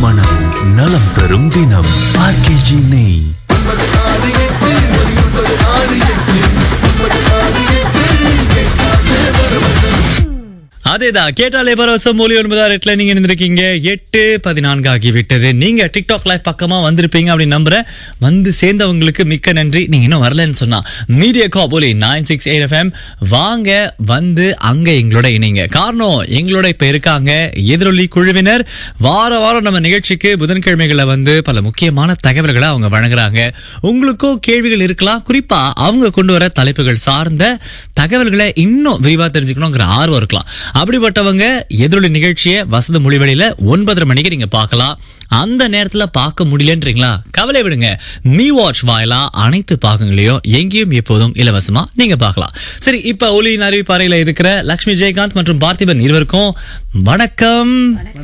மனம் நலம் தரும் தினம் ஆர்கேஜி நெய் அதேதான் கேட்டாலே பரவசம் மொழி ஒன்பதாயிரம் எட்டுல நீங்க இருந்திருக்கீங்க எட்டு பதினான்கு ஆகி விட்டது நீங்க டிக்டாக் லைவ் பக்கமா வந்திருப்பீங்க அப்படின்னு நம்புறேன் வந்து சேர்ந்தவங்களுக்கு மிக்க நன்றி நீங்க இன்னும் வரலன்னு சொன்னா media Kaboli nine six eight FM வாங்க வந்து அங்க எங்களோட இணைங்க காரணம் எங்களோட இப்ப இருக்காங்க எதிரொலி குழுவினர் வார வாரம் நம்ம நிகழ்ச்சிக்கு புதன்கிழமைகளை வந்து பல முக்கியமான தகவல்களை அவங்க வழங்குறாங்க உங்களுக்கும் கேள்விகள் இருக்கலாம் குறிப்பா அவங்க கொண்டு வர தலைப்புகள் சார்ந்த தகவல்களை இன்னும் விரிவா தெரிஞ்சுக்கணுங்கிற ஆர்வம் இருக்கலாம் அப்படிப்பட்டவங்க எதிரொலி நிகழ்ச்சியை வசதி மொழிவழியில ஒன்பதரை மணிக்கு நீங்க பார்க்கலாம் அந்த நேரத்துல பார்க்க முடியலன்றீங்களா கவலை விடுங்க மீ வாட்ச் வாயிலா அனைத்து பாகங்களையும் எங்கேயும் எப்போதும் இலவசமா நீங்க பார்க்கலாம் சரி இப்ப ஒலியின் அறிவிப்பாறையில இருக்கிற லட்சுமி ஜெயகாந்த் மற்றும் பார்த்திபன் இருவருக்கும் வணக்கம்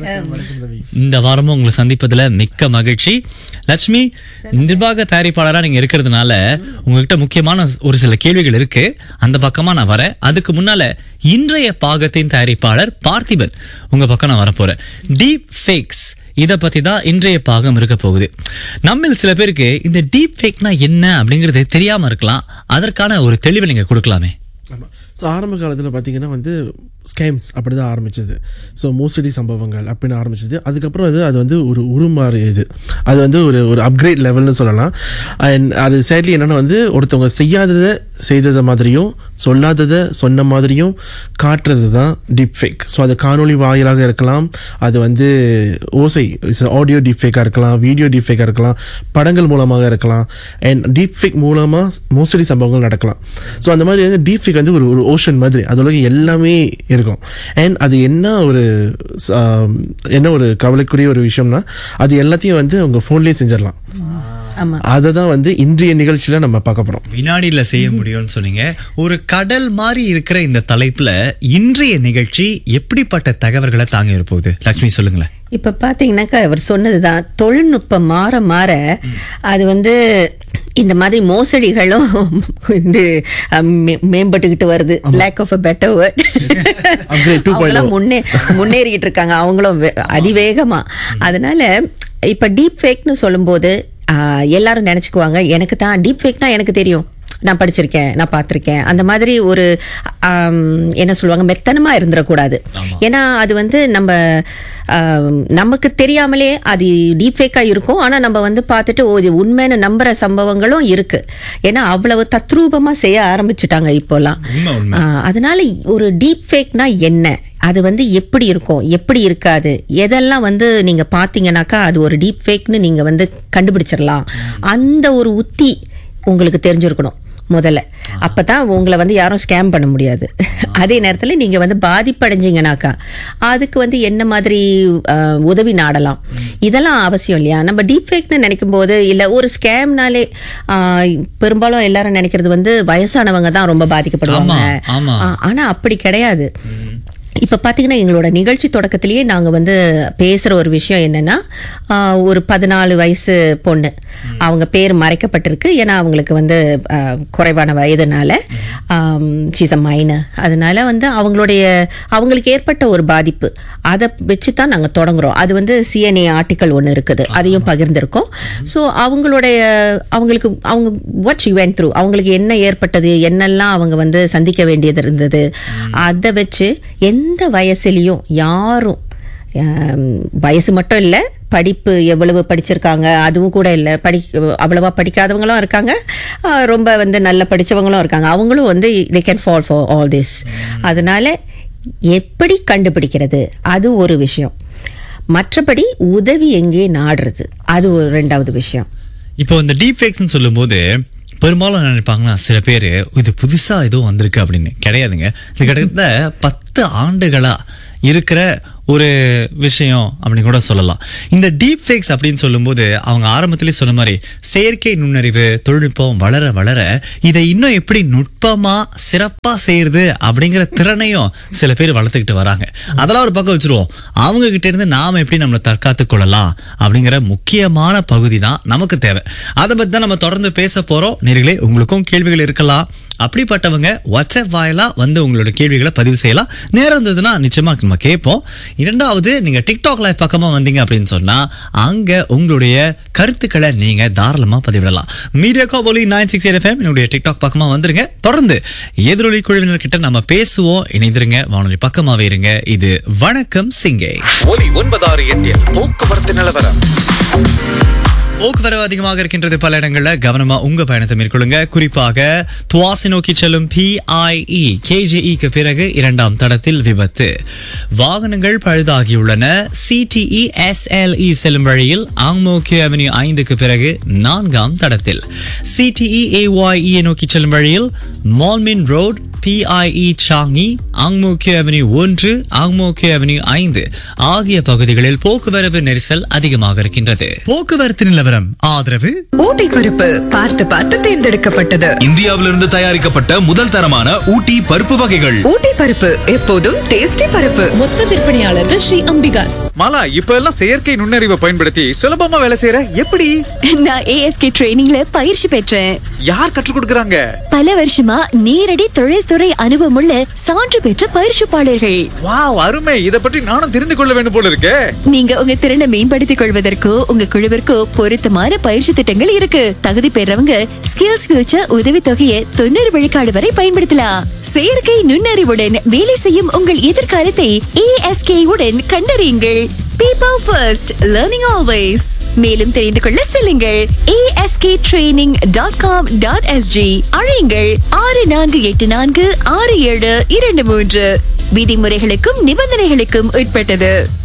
இந்த வாரமும் உங்களை சந்திப்பதுல மிக்க மகிழ்ச்சி லட்சுமி நிர்வாக தயாரிப்பாளரா நீங்க இருக்கிறதுனால உங்ககிட்ட முக்கியமான ஒரு சில கேள்விகள் இருக்கு அந்த பக்கமா நான் வரேன் அதுக்கு முன்னால இன்றைய பாகத்தின் தயாரிப்பாளர் பார்த்திபன் உங்க பக்கம் நான் வரப்போறேன் டீப் ஃபேக்ஸ் இத பத்தி தான் இன்றைய பாகம் இருக்க போகுது நம்மில் சில பேருக்கு இந்த டீப் ஃபேக்னா என்ன அப்படிங்கறது தெரியாம இருக்கலாம் அதற்கான ஒரு தெளிவை நீங்க கொடுக்கலாமே ஆமாம் ஸோ ஆரம்ப காலத்தில் பார்த்தீங்கன்னா வந்து ஸ்கேம்ஸ் அப்படி தான் ஆரம்பிச்சது ஸோ மோசடி சம்பவங்கள் அப்படின்னு ஆரம்பிச்சது அதுக்கப்புறம் அது அது வந்து ஒரு உருமாறியது அது வந்து ஒரு ஒரு அப்கிரேட் லெவல்னு சொல்லலாம் அண்ட் அது சேட்லி என்னென்னா வந்து ஒருத்தவங்க செய்யாததை செய்ததை மாதிரியும் சொல்லாததை சொன்ன மாதிரியும் காட்டுறது தான் டிப் ஃபேக் ஸோ அது காணொளி வாயிலாக இருக்கலாம் அது வந்து ஓசை ஆடியோ டிப் ஃபேக்காக இருக்கலாம் வீடியோ டிப் ஃபேக்காக இருக்கலாம் படங்கள் மூலமாக இருக்கலாம் அண்ட் டீப் ஃபேக் மூலமாக மோசடி சம்பவங்கள் நடக்கலாம் ஸோ அந்த மாதிரி வந்து டீப் ஃபேக் வந்து ஒரு ஒரு ஓஷன் மாதிரி அதோட எல்லாமே இருக்கும் அண்ட் அது என்ன ஒரு ஆம், என்ன ஒரு கவலைக்குரிய ஒரு விஷயம்னா அது எல்லாத்தையும் வந்து உங்கள் ஃபோன்லேயே செஞ்சிடலாம் ஆமா அதை தான் வந்து இன்றைய நிகழ்ச்சியில் நம்ம பார்க்க போகிறோம் வினாடியில செய்ய முடியும்னு சொன்னீங்க ஒரு கடல் மாதிரி இருக்கிற இந்த தலைப்புல இன்றைய நிகழ்ச்சி எப்படிப்பட்ட தகவல்களை தாங்க இருப்போகுது லட்சுமி சொல்லுங்களேன் இப்ப பாத்தீங்கன்னாக்கா அவர் சொன்னதுதான் தொழில்நுட்பம் மாற மாற அது வந்து இந்த மாதிரி மோசடிகளும் வந்து அஹ், மே- மேம்பட்டுக்கிட்டு வருது lack of a better word Upgrade 2.0. அவங்களாம் முன்னே முன்னேறிக்கிட்டு இருக்காங்க அவங்களும் வே- அதிவேகமா அதனால இப்ப டீப் ஃபேக்னு சொல்லும்போது ஆஹ், எல்லாரும் நினைச்சுக்குவாங்க எனக்கு தான் டீப் ஃபேக்னா எனக்கு தெரியும் நான் படிச்சிருக்கேன் நான் பார்த்திருக்கேன் அந்த மாதிரி ஒரு ஆம், என்ன சொல்லுவாங்க மெத்தனமா இருந்துடக்கூடாது ஏன்னா அது வந்து நம்ம ஆம், நமக்கு தெரியாமலே அது டீப்ஃபேக்கா இருக்கும் ஆனா நம்ம வந்து பார்த்துட்டு ஓ இது உண்மைன்னு நம்புற சம்பவங்களும் இருக்கு ஏன்னா அவ்வளவு தத்ரூபமா செய்ய ஆரம்பிச்சுட்டாங்க இப்போலாம் உண்மை, உண்மை. ஆ, அதனால ஒரு டீப் ஃபேக்னா என்ன அது வந்து எப்படி இருக்கும் எப்படி இருக்காது எதெல்லாம் வந்து நீங்க பாத்தீங்கன்னாக்கா அது ஒரு டீப் ஃபேக்னு நீங்க வந்து கண்டுபிடிச்சிடலாம் அந்த ஒரு உத்தி உங்களுக்கு தெரிஞ்சிருக்கணும் முதல்ல அப்பதான் உங்களை வந்து யாரும் ஸ்கேம் பண்ண முடியாது அதே நேரத்துல நீங்க வந்து பாதிப்படைஞ்சீங்கனாக்கா அதுக்கு வந்து என்ன மாதிரி அஹ், உதவி நாடலாம் இதெல்லாம் அவசியம் இல்லையா நம்ம டீப் ஃபேக்னு நினைக்கும் போது இல்ல ஒரு ஸ்கேம்னாலே பெரும்பாலும் எல்லாரும் நினைக்கிறது வந்து வயசானவங்க தான் ரொம்ப பாதிக்கப்படுவாங்க ஆமா, ஆமா. ஆ, ஆனா அப்படி கிடையாது இப்ப பாத்தீங்கன்னா எங்களோட நிகழ்ச்சி தொடக்கத்திலேயே நாங்க வந்து பேசுற ஒரு விஷயம் என்னன்னா ஆ, ஒரு பதினாலு வயசு பொண்ணு அவங்க பேர் மறைக்கப்பட்டிருக்கு ஏன்னா அவங்களுக்கு வந்து ஆ, குறைவான வயதுனால சீஸ் அ மைனர் அதனால வந்து அவங்களுடைய அவங்களுக்கு ஏற்பட்ட ஒரு பாதிப்பு அதை வச்சு தான் நாங்க தொடங்குறோம் அது வந்து சிஎன்ஏ ஆர்டிக்கல் ஒன்று இருக்குது அதையும் பகிர்ந்திருக்கோம் ஸோ அவங்களுடைய அவங்களுக்கு அவங்க வாட் ஷி வென்ட் த்ரூ அவங்களுக்கு என்ன ஏற்பட்டது என்னெல்லாம் அவங்க வந்து சந்திக்க வேண்டியது இருந்தது அதை வச்சு எந்த வயசுலயும் யாரும் ஆம், வயசு மட்டும் இல்லை படிப்பு எவ்வளவு படிச்சிருக்காங்க அதுவும் கூட இல்லை படி அவ்வளவா படிக்காதவங்களும் இருக்காங்க ஆ, ரொம்ப வந்து நல்ல படிச்சவங்களும் இருக்காங்க அவங்களும் வந்து they can fall for all this அதனால எப்படி கண்டுபிடிக்கிறது அது ஒரு விஷயம் மற்றபடி உதவி எங்கே நாடுறது அது ஒரு ரெண்டாவது விஷயம் இப்போ இந்த டீப் ஃபேக்ஸ்னு சொல்லும்போது பெரும்பாலும் என்ன நினைப்பாங்கன்னா சில பேர் இது புதுசா ஏதோ வந்திருக்கு அப்படின்னு கிடையாதுங்க இது கிட்டத்தட்ட பத்து ஆண்டுகளா இருக்கிற ஒரு விஷயம் அப்படின்னு கூட சொல்லலாம் இந்த டீப் ஃபேக்ஸ் அப்படின்னு சொல்லும்போது அவங்க ஆரம்பத்திலே சொன்ன மாதிரி செயற்கை நுண்ணறிவு தொழில்நுட்பம் வளர வளர இதை இன்னும் எப்படி நுட்பமா சிறப்பா செய்யறது அப்படிங்கிற திறனையும் சில பேர் வளர்த்துக்கிட்டு வராங்க அதெல்லாம் ஒரு பக்கம் வச்சிருவோம் அவங்க கிட்ட இருந்து நாம எப்படி நம்மளை தற்காத்து கொள்ளலாம் அப்படிங்கிற முக்கியமான பகுதி தான் நமக்கு தேவை அதை பத்தி தான் நம்ம தொடர்ந்து பேச போறோம் நேர்களே உங்களுக்கும் கேள்விகள் இருக்கலாம் அப்படிப்பட்டவங்க வாட்ஸ்அப் வாயிலா வந்து உங்களோட கேள்விகளை பதிவு செய்யலாம் நேரம் இருந்ததுன்னா நிச்சயமா நம்ம கேட்போம் இரண்டாவது நீங்க டிக்டாக் லைவ் பக்கமா வந்தீங்க அப்படின்னு சொன்னா அங்க உங்களுடைய கருத்துக்களை நீங்க தாராளமா பதிவிடலாம் media Kaboli nine six FM என்னுடைய டிக்டாக் பக்கமா வந்துருங்க தொடர்ந்து எதிரொலி குழுவினர்கிட்ட நம்ம பேசுவோம் இணைந்திருங்க வானொலி பக்கமாவே இருங்க இது வணக்கம் சிங்கை ஒலி ஒன்பதாறு எட்டில் போக்குவரத்து நிலவரம் போக்குவரவு அதிகமாக இருக்கின்றது பல இடங்கள்ல கவனமா உங்க பயணத்தை மேற்கொள்ளுங்க குறிப்பாக துவாசி நோக்கி செல்லும் பிஐஇ கேஜேஇக்கு பிறகு இரண்டாம் தடத்தில் விபத்து வாகனங்கள் பழுதாகியுள்ளன சிடிஇ எஸ்எல்இ செல்லும் வழியில் ஆங்மோக்கிய அவென்யூ ஐந்துக்கு பிறகு நான்காம் தடத்தில் சிடிஇ ஏஒய்இ நோக்கி செல்லும் வழியில் மால்மின் road PIE Changi Ang Mo Kio avenue ஒன்று ஆங்மோக்கிய அவென்யூ ஐந்து ஆகிய பகுதிகளில் போக்குவரவு நெரிசல் அதிகமாக இருக்கின்றது போக்குவரத்து நிலவரம் ஆதரவு ஊட்டி பருப்பு பார்த்து பார்த்து தேர்ந்தெடுக்கப்பட்டது இந்தியாவிலிருந்து தயாரிக்கப்பட்ட முதல் தரமான ஊட்டி பருப்பு வகைகள் ஊட்டி பருப்பு எப்போதும் டேஸ்டி பருப்பு மொத்த விற்பனையாளர்கள் ஸ்ரீ அம்பிகாஸ் மாலா இப்ப எல்லாம் செயற்கை நுண்ணறிவை பயன்படுத்தி சுலபமா வேலை செய்யற எப்படி நான் ஏஎஸ்கே ட்ரைனிங்ல பயிற்சி பெற்றேன் யார் கற்றுக் கொடுக்கறாங்க பல வருஷமா நேரடி தொழில்துறை அனுபவமுள்ள சான்று பெற்ற பயிற்சிப்பாளர்கள் வாவ் அருமை இத பற்றி நானும் தெரிந்து கொள்ள வேண்டும் போல இருக்கே நீங்க உங்க திறனை மேம்படுத்திக் கொள்வதற்கோ உங்க குழுவிற்கோ பொருத்தமான பயிற்சி திட்டங்கள் இருக்கு தகுதி பெறவங்க ஸ்கில்ஸ் ஃபியூச்சர் உதவி தொகையை தொண்ணூறு விழுக்காடு வரை பயன்படுத்தலாம் செயற்கை நுண்ணறிவுடன் வேலை செய்யும் உங்கள் எதிர்காலத்தை ஏஎஸ்கே உடன் கண்டறியுங்கள் பீப்பிள் ஃபர்ஸ்ட் லேர்னிங் ஆல்வேஸ் மேலும் தெரிந்து கொள்ள செல்லுங்கள் ASK training dot com dot SG அழையுங்கள் ஆறு நான்கு எட்டு நான்கு ஆறு ஏழு இரண்டு மூன்று விதிமுறைகளுக்கும் நிபந்தனைகளுக்கும் உட்பட்டது